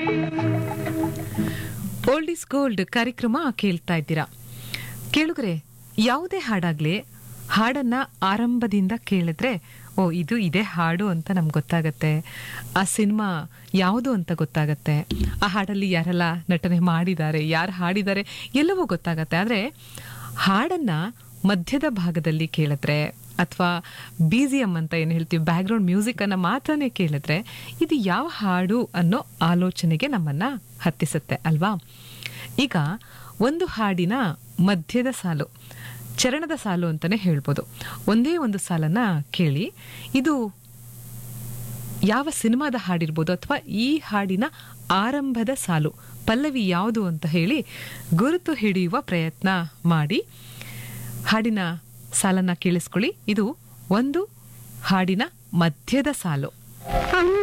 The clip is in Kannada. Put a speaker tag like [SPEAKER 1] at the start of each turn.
[SPEAKER 1] ಓಲ್ಡ್ ಇಸ್ ಗೋಲ್ಡ್ ಕಾರ್ಯಕ್ರಮ ಕೇಳ್ತಾ ಇದ್ದೀರಾ ಕೇಳುಗರೆ ಯಾವುದೇ ಹಾಡಾಗ್ಲಿ ಹಾಡನ್ನ ಆರಂಭದಿಂದ ಕೇಳಿದ್ರೆ ಓ ಇದು ಇದೇ ಹಾಡು ಅಂತ ನಮ್ಗೆ ಗೊತ್ತಾಗತ್ತೆ ಆ ಸಿನಿಮಾ ಯಾವುದು ಅಂತ ಗೊತ್ತಾಗತ್ತೆ ಆ ಹಾಡಲ್ಲಿ ಯಾರೆಲ್ಲ ನಟನೆ ಮಾಡಿದ್ದಾರೆ ಯಾರು ಹಾಡಿದ್ದಾರೆ ಎಲ್ಲವೂ ಗೊತ್ತಾಗತ್ತೆ ಆದರೆ ಹಾಡನ್ನ ಮಧ್ಯದ ಭಾಗದಲ್ಲಿ ಕೇಳಿದ್ರೆ ಅಥವಾ ಬಿ ಜಿ ಎಮ್ ಅಂತ ಏನು ಹೇಳ್ತೀವಿ ಬ್ಯಾಕ್ಗ್ರೌಂಡ್ ಮ್ಯೂಸಿಕ್ ಅನ್ನ ಮಾತ್ರನೇ ಕೇಳಿದ್ರೆ ಇದು ಯಾವ ಹಾಡು ಅನ್ನೋ ಆಲೋಚನೆಗೆ ನಮ್ಮನ್ನ ಹತ್ತಿಸುತ್ತೆ ಅಲ್ವಾ ಈಗ ಒಂದು ಹಾಡಿನ ಮಧ್ಯದ ಸಾಲು ಚರಣದ ಸಾಲು ಅಂತಾನೆ ಹೇಳ್ಬೋದು ಒಂದೇ ಒಂದು ಸಾಲನ್ನ ಕೇಳಿ ಇದು ಯಾವ ಸಿನಿಮಾದ ಹಾಡಿರ್ಬೋದು ಅಥವಾ ಈ ಹಾಡಿನ ಆರಂಭದ ಸಾಲು ಪಲ್ಲವಿ ಯಾವುದು ಅಂತ ಹೇಳಿ ಗುರುತು ಹಿಡಿಯುವ ಪ್ರಯತ್ನ ಮಾಡಿ ಹಾಡಿನ ಸಾಲನ್ನ ಕೇಳಿಸ್ಕೊಳ್ಳಿ ಇದು ಒಂದು ಹಾಡಿನ ಮಧ್ಯದ ಸಾಲು